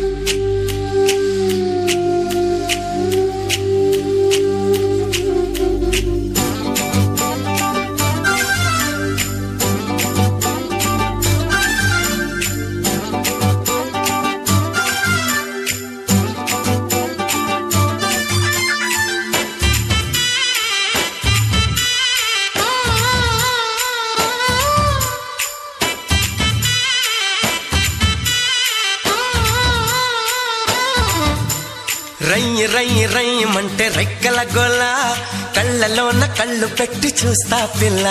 రయ్యి రయ్యి రయ్యమంటే రెక్కల గోల కళ్ళలోన కళ్ళు పెట్టి చూస్తా పిల్ల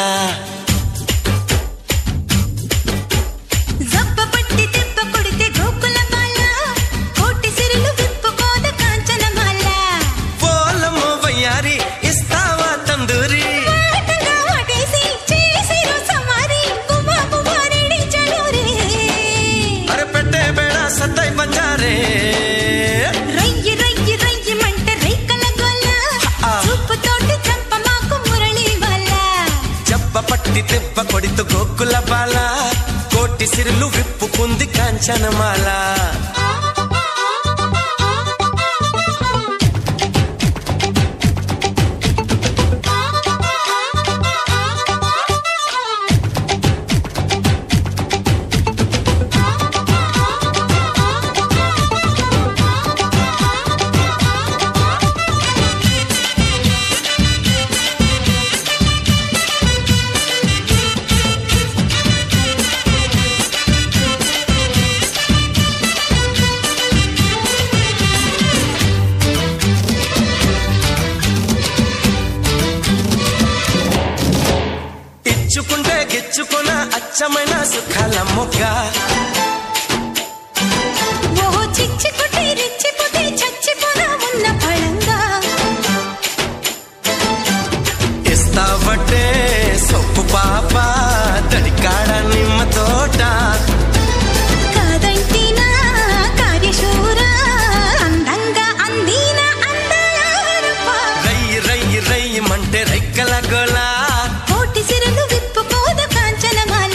జబ్బ పట్టి దెబ్బ కొడితే గోకుల మాల కోటి సిరులు విప్పుకోద కాంచనమాల పోలము వయ్యారి ఇస్తావా తందూరి పాటగా వాటేసి చేసిరు సమారి గుమా గుమారిడి చలోరే అరే పెట్టే బేడ సత్తై బంజారే రయ్యి రయ్యి రయ్యి మంట రేకల గొల్ల ఆ. చూపుతోటి చంప మాకు మురళి వల్ల జబ్బ పట్టి దెబ్బ కొడితూ గోకుల బాల కోటి సిరులు విప్పుకుంది కాంచనమాల ఇచ్చుకుంటే గిచ్చుకున్న అచ్చమైన సుఖాల మొగ్గ ఓ చిచ్చిపోతే రెచ్చిపోతే చచ్చిపోనా ఉన్న పళంగా ఇస్తావటే సొప్పు పాప తడికాడ నిమ్మ తోట కాదంటినా కార్యశూర అందంగా అందిన అందాల రూప. రయ్యి రయ్యి రయ్యి మంటే రెక్కల గోల కోటి సిరులు విప్పుకోద కాంచనమాల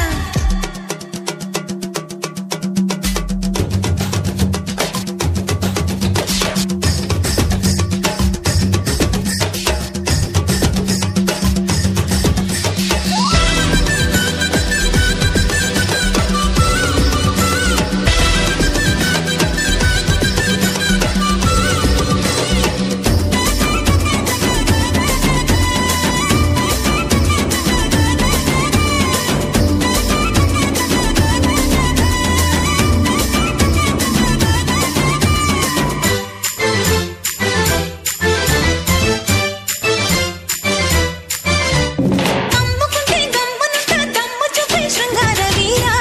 కమ్ముకుంటే గమ్మునుంట దమ్ము చూపే శృంగార వీరా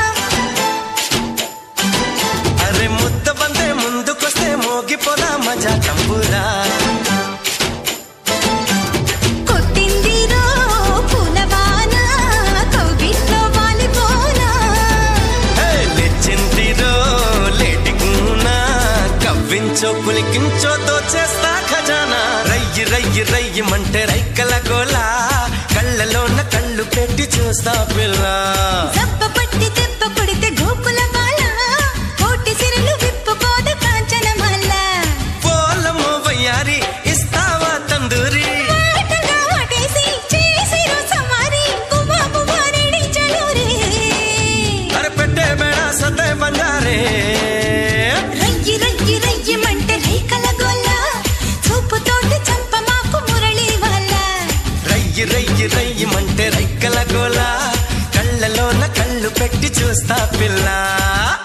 అరే ముద్ద బందే ముందుకొస్తే మోగిపోదా మజా తంబురా కొట్టిందిరో పూలవాన కౌగిట్లో వాలిపోనా హే, లేచిందిరో లేటి కూనా కవ్వించో పులికించో దోచేస్తా ఖజానా రయ్యి రయ్యి రయ్యి మంటే రైకల గోలా కళ్ళలోన కళ్ళు పెట్టి చూస్తా పిల్ల దెబ్బ పట్టి దెబ్బ కొడితే గోకుల బాల కోటి సిరులు విప్పుకోద కాంచనమాల పోలము వయ్యారి ఇస్తావా తందూరి పాటగా వాటేసి చేసిరు సమారి గుమా గుమారిడి చలోరే అరే పెట్టే బేడ సతే బంజారే రయ్యి రయ్యి రయ్యి మంటే రేకల గొల్ల చూపుతోటి చంప మాకు మురళి వల్ల రయ్యి రయ్యి రయ్యి మంటే రైకల గోలా కళ్ళలోన కళ్ళు పెట్టి చూస్తా పిల్ల